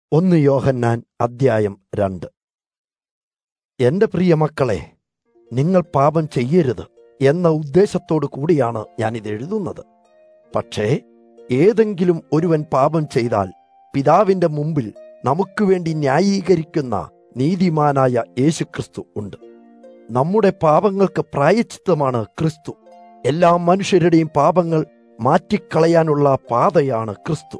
ഒന്ന് യോഹന്നാൻ അദ്ധ്യായം രണ്ട് എന്റെ പ്രിയ മക്കളെ നിങ്ങൾ പാപം ചെയ്യരുത് എന്ന ഉദ്ദേശത്തോടു കൂടിയാണ് ഞാനിത് എഴുതുന്നത് പക്ഷേ ഏതെങ്കിലും ഒരുവൻ പാപം ചെയ്താൽ പിതാവിന്റെ മുമ്പിൽ നമുക്ക് വേണ്ടി ന്യായീകരിക്കുന്ന നീതിമാനായ യേശുക്രിസ്തു ഉണ്ട് നമ്മുടെ പാപങ്ങൾക്ക് പ്രായച്ചിത്തമാണ് ക്രിസ്തു എല്ലാ മനുഷ്യരുടെയും പാപങ്ങൾ മാറ്റിക്കളയാനുള്ള പാതയാണ് ക്രിസ്തു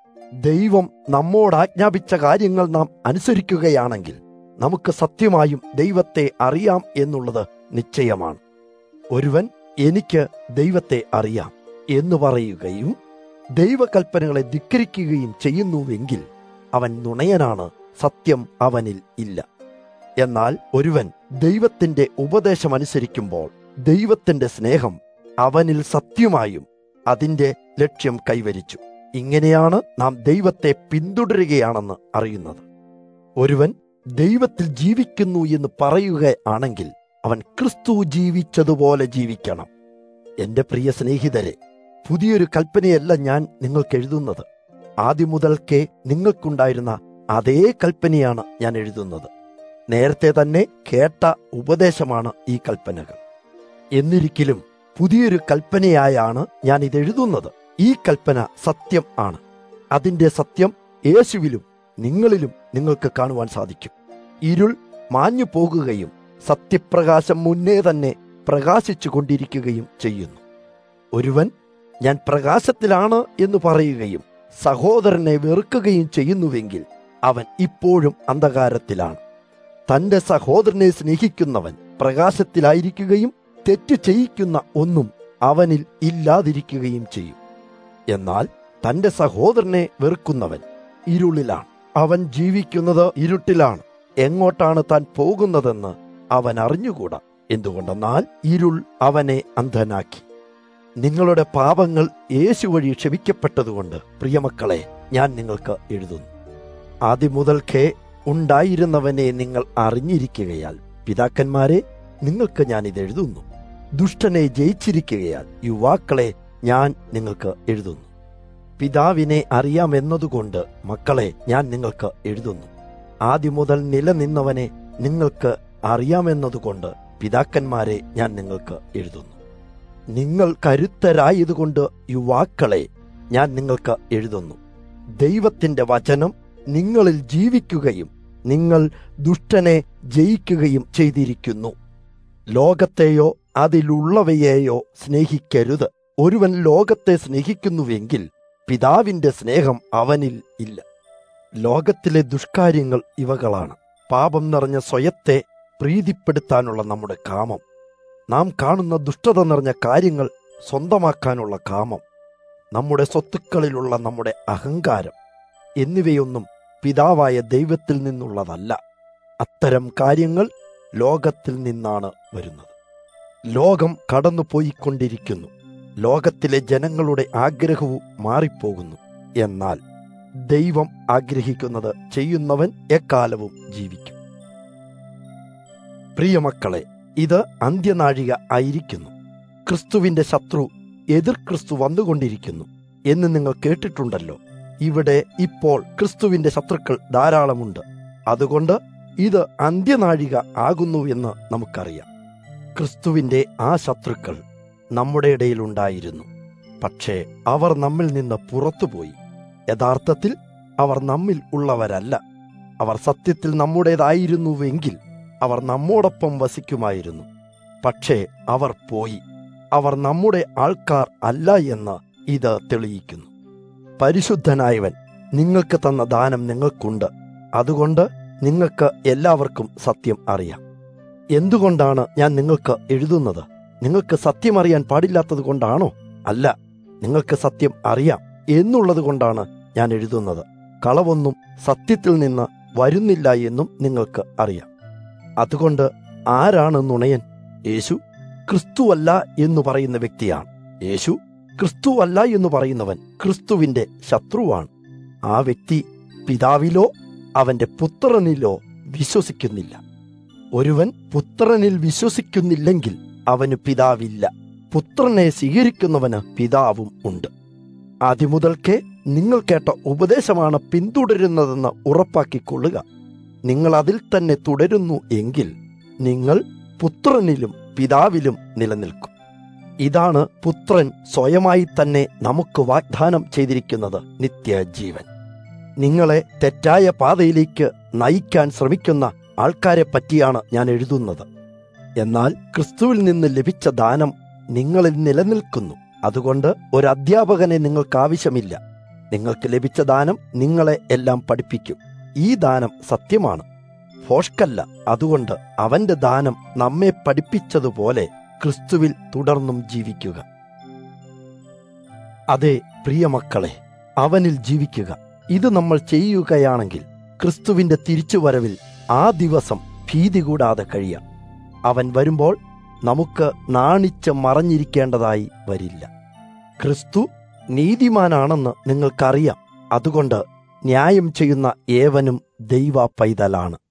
ദൈവം നമ്മോട് ആജ്ഞാപിച്ച കാര്യങ്ങൾ നാം അനുസരിക്കുകയാണെങ്കിൽ നമുക്ക് സത്യമായും ദൈവത്തെ അറിയാം എന്നുള്ളത് നിശ്ചയമാണ് ഒരുവൻ എനിക്ക് ദൈവത്തെ അറിയാം എന്ന് പറയുകയും ദൈവകൽപ്പനകളെ ധിക്കരിക്കുകയും ചെയ്യുന്നുവെങ്കിൽ അവൻ നുണയനാണ് സത്യം അവനിൽ ഇല്ല എന്നാൽ ഒരുവൻ ദൈവത്തിന്റെ ഉപദേശമനുസരിക്കുമ്പോൾ ദൈവത്തിന്റെ സ്നേഹം അവനിൽ സത്യമായും അതിന്റെ ലക്ഷ്യം കൈവരിച്ചു ഇങ്ങനെയാണ് നാം ദൈവത്തെ പിന്തുടരുകയാണെന്ന് അറിയുന്നത് ഒരുവൻ ദൈവത്തിൽ ജീവിക്കുന്നു എന്ന് പറയുകയാണെങ്കിൽ അവൻ ക്രിസ്തു ജീവിച്ചതുപോലെ ജീവിക്കണം എന്റെ പ്രിയ സ്നേഹിതരെ പുതിയൊരു കൽപ്പനയല്ല ഞാൻ നിങ്ങൾക്ക് എഴുതുന്നത് ആദ്യം മുതൽക്കേ നിങ്ങൾക്കുണ്ടായിരുന്ന അതേ കൽപ്പനയാണ് ഞാൻ എഴുതുന്നത് നേരത്തെ തന്നെ കേട്ട ഉപദേശമാണ് ഈ കൽപ്പനകൾ എന്നിരിക്കലും പുതിയൊരു കൽപ്പനയായാണ് ഞാൻ ഇത് എഴുതുന്നത് ഈ കൽപ്പന സത്യം ആണ് അതിന്റെ സത്യം യേശുവിലും നിങ്ങളിലും നിങ്ങൾക്ക് കാണുവാൻ സാധിക്കും ഇരുൾ മാഞ്ഞു പോകുകയും സത്യപ്രകാശം മുന്നേ തന്നെ പ്രകാശിച്ചു കൊണ്ടിരിക്കുകയും ചെയ്യുന്നു ഒരുവൻ ഞാൻ പ്രകാശത്തിലാണ് എന്ന് പറയുകയും സഹോദരനെ വെറുക്കുകയും ചെയ്യുന്നുവെങ്കിൽ അവൻ ഇപ്പോഴും അന്ധകാരത്തിലാണ് തന്റെ സഹോദരനെ സ്നേഹിക്കുന്നവൻ പ്രകാശത്തിലായിരിക്കുകയും തെറ്റ് ചെയ്യിക്കുന്ന ഒന്നും അവനിൽ ഇല്ലാതിരിക്കുകയും ചെയ്യും എന്നാൽ തന്റെ സഹോദരനെ വെറുക്കുന്നവൻ ഇരുളിലാണ് അവൻ ജീവിക്കുന്നത് ഇരുട്ടിലാണ് എങ്ങോട്ടാണ് താൻ പോകുന്നതെന്ന് അവൻ അറിഞ്ഞുകൂടാ എന്തുകൊണ്ടെന്നാൽ ഇരുൾ അവനെ അന്ധനാക്കി നിങ്ങളുടെ പാപങ്ങൾ യേശു വഴി ക്ഷമിക്കപ്പെട്ടതുകൊണ്ട് പ്രിയമക്കളെ ഞാൻ നിങ്ങൾക്ക് എഴുതുന്നു ആദ്യം മുതൽക്കേ ഉണ്ടായിരുന്നവനെ നിങ്ങൾ അറിഞ്ഞിരിക്കുകയാൽ പിതാക്കന്മാരെ നിങ്ങൾക്ക് ഞാൻ ഇത് എഴുതുന്നു ദുഷ്ടനെ ജയിച്ചിരിക്കുകയാൽ യുവാക്കളെ ഞാൻ നിങ്ങൾക്ക് എഴുതുന്നു പിതാവിനെ അറിയാമെന്നതുകൊണ്ട് മക്കളെ ഞാൻ നിങ്ങൾക്ക് എഴുതുന്നു ആദ്യം മുതൽ നിലനിന്നവനെ നിങ്ങൾക്ക് അറിയാമെന്നതുകൊണ്ട് പിതാക്കന്മാരെ ഞാൻ നിങ്ങൾക്ക് എഴുതുന്നു നിങ്ങൾ കരുത്തരായതുകൊണ്ട് യുവാക്കളെ ഞാൻ നിങ്ങൾക്ക് എഴുതുന്നു ദൈവത്തിന്റെ വചനം നിങ്ങളിൽ ജീവിക്കുകയും നിങ്ങൾ ദുഷ്ടനെ ജയിക്കുകയും ചെയ്തിരിക്കുന്നു ലോകത്തെയോ അതിലുള്ളവയെയോ സ്നേഹിക്കരുത് ഒരുവൻ ലോകത്തെ സ്നേഹിക്കുന്നുവെങ്കിൽ പിതാവിന്റെ സ്നേഹം അവനിൽ ഇല്ല ലോകത്തിലെ ദുഷ്കാര്യങ്ങൾ ഇവകളാണ് പാപം നിറഞ്ഞ സ്വയത്തെ പ്രീതിപ്പെടുത്താനുള്ള നമ്മുടെ കാമം നാം കാണുന്ന ദുഷ്ടത നിറഞ്ഞ കാര്യങ്ങൾ സ്വന്തമാക്കാനുള്ള കാമം നമ്മുടെ സ്വത്തുക്കളിലുള്ള നമ്മുടെ അഹങ്കാരം എന്നിവയൊന്നും പിതാവായ ദൈവത്തിൽ നിന്നുള്ളതല്ല അത്തരം കാര്യങ്ങൾ ലോകത്തിൽ നിന്നാണ് വരുന്നത് ലോകം കടന്നുപോയിക്കൊണ്ടിരിക്കുന്നു ലോകത്തിലെ ജനങ്ങളുടെ ആഗ്രഹവും മാറിപ്പോകുന്നു എന്നാൽ ദൈവം ആഗ്രഹിക്കുന്നത് ചെയ്യുന്നവൻ എക്കാലവും ജീവിക്കും പ്രിയമക്കളെ ഇത് അന്ത്യനാഴിക ആയിരിക്കുന്നു ക്രിസ്തുവിന്റെ ശത്രു എതിർ ക്രിസ്തു വന്നുകൊണ്ടിരിക്കുന്നു എന്ന് നിങ്ങൾ കേട്ടിട്ടുണ്ടല്ലോ ഇവിടെ ഇപ്പോൾ ക്രിസ്തുവിന്റെ ശത്രുക്കൾ ധാരാളമുണ്ട് അതുകൊണ്ട് ഇത് അന്ത്യനാഴിക ആകുന്നു എന്ന് നമുക്കറിയാം ക്രിസ്തുവിന്റെ ആ ശത്രുക്കൾ നമ്മുടെ ഇടയിലുണ്ടായിരുന്നു പക്ഷേ അവർ നമ്മിൽ നിന്ന് പുറത്തുപോയി യഥാർത്ഥത്തിൽ അവർ നമ്മിൽ ഉള്ളവരല്ല അവർ സത്യത്തിൽ നമ്മുടേതായിരുന്നുവെങ്കിൽ അവർ നമ്മോടൊപ്പം വസിക്കുമായിരുന്നു പക്ഷേ അവർ പോയി അവർ നമ്മുടെ ആൾക്കാർ അല്ല എന്ന് ഇത് തെളിയിക്കുന്നു പരിശുദ്ധനായവൻ നിങ്ങൾക്ക് തന്ന ദാനം നിങ്ങൾക്കുണ്ട് അതുകൊണ്ട് നിങ്ങൾക്ക് എല്ലാവർക്കും സത്യം അറിയാം എന്തുകൊണ്ടാണ് ഞാൻ നിങ്ങൾക്ക് എഴുതുന്നത് നിങ്ങൾക്ക് സത്യം അറിയാൻ പാടില്ലാത്തത് കൊണ്ടാണോ അല്ല നിങ്ങൾക്ക് സത്യം അറിയാം എന്നുള്ളത് കൊണ്ടാണ് ഞാൻ എഴുതുന്നത് കളവൊന്നും സത്യത്തിൽ നിന്ന് വരുന്നില്ല എന്നും നിങ്ങൾക്ക് അറിയാം അതുകൊണ്ട് ആരാണ് നുണയൻ യേശു ക്രിസ്തുവല്ല എന്ന് പറയുന്ന വ്യക്തിയാണ് യേശു ക്രിസ്തുവല്ല എന്ന് പറയുന്നവൻ ക്രിസ്തുവിന്റെ ശത്രുവാണ് ആ വ്യക്തി പിതാവിലോ അവന്റെ പുത്രനിലോ വിശ്വസിക്കുന്നില്ല ഒരുവൻ പുത്രനിൽ വിശ്വസിക്കുന്നില്ലെങ്കിൽ അവന് പിതാവില്ല പുത്രനെ സ്വീകരിക്കുന്നവന് പിതാവും ഉണ്ട് ആദ്യമുതൽക്കേ നിങ്ങൾ കേട്ട ഉപദേശമാണ് പിന്തുടരുന്നതെന്ന് ഉറപ്പാക്കിക്കൊള്ളുക നിങ്ങൾ അതിൽ തന്നെ തുടരുന്നു എങ്കിൽ നിങ്ങൾ പുത്രനിലും പിതാവിലും നിലനിൽക്കും ഇതാണ് പുത്രൻ സ്വയമായി തന്നെ നമുക്ക് വാഗ്ദാനം ചെയ്തിരിക്കുന്നത് നിത്യജീവൻ നിങ്ങളെ തെറ്റായ പാതയിലേക്ക് നയിക്കാൻ ശ്രമിക്കുന്ന ആൾക്കാരെ പറ്റിയാണ് ഞാൻ എഴുതുന്നത് എന്നാൽ ക്രിസ്തുവിൽ നിന്ന് ലഭിച്ച ദാനം നിങ്ങളിൽ നിലനിൽക്കുന്നു അതുകൊണ്ട് ഒരു അധ്യാപകനെ നിങ്ങൾക്ക് ആവശ്യമില്ല നിങ്ങൾക്ക് ലഭിച്ച ദാനം നിങ്ങളെ എല്ലാം പഠിപ്പിക്കും ഈ ദാനം സത്യമാണ് ഫോഷ്കല്ല അതുകൊണ്ട് അവന്റെ ദാനം നമ്മെ പഠിപ്പിച്ചതുപോലെ ക്രിസ്തുവിൽ തുടർന്നും ജീവിക്കുക അതെ പ്രിയമക്കളെ അവനിൽ ജീവിക്കുക ഇത് നമ്മൾ ചെയ്യുകയാണെങ്കിൽ ക്രിസ്തുവിന്റെ തിരിച്ചുവരവിൽ ആ ദിവസം ഭീതി കൂടാതെ കഴിയാം അവൻ വരുമ്പോൾ നമുക്ക് നാണിച്ച് മറഞ്ഞിരിക്കേണ്ടതായി വരില്ല ക്രിസ്തു നീതിമാനാണെന്ന് നിങ്ങൾക്കറിയാം അതുകൊണ്ട് ന്യായം ചെയ്യുന്ന ഏവനും ദൈവ പൈതലാണ്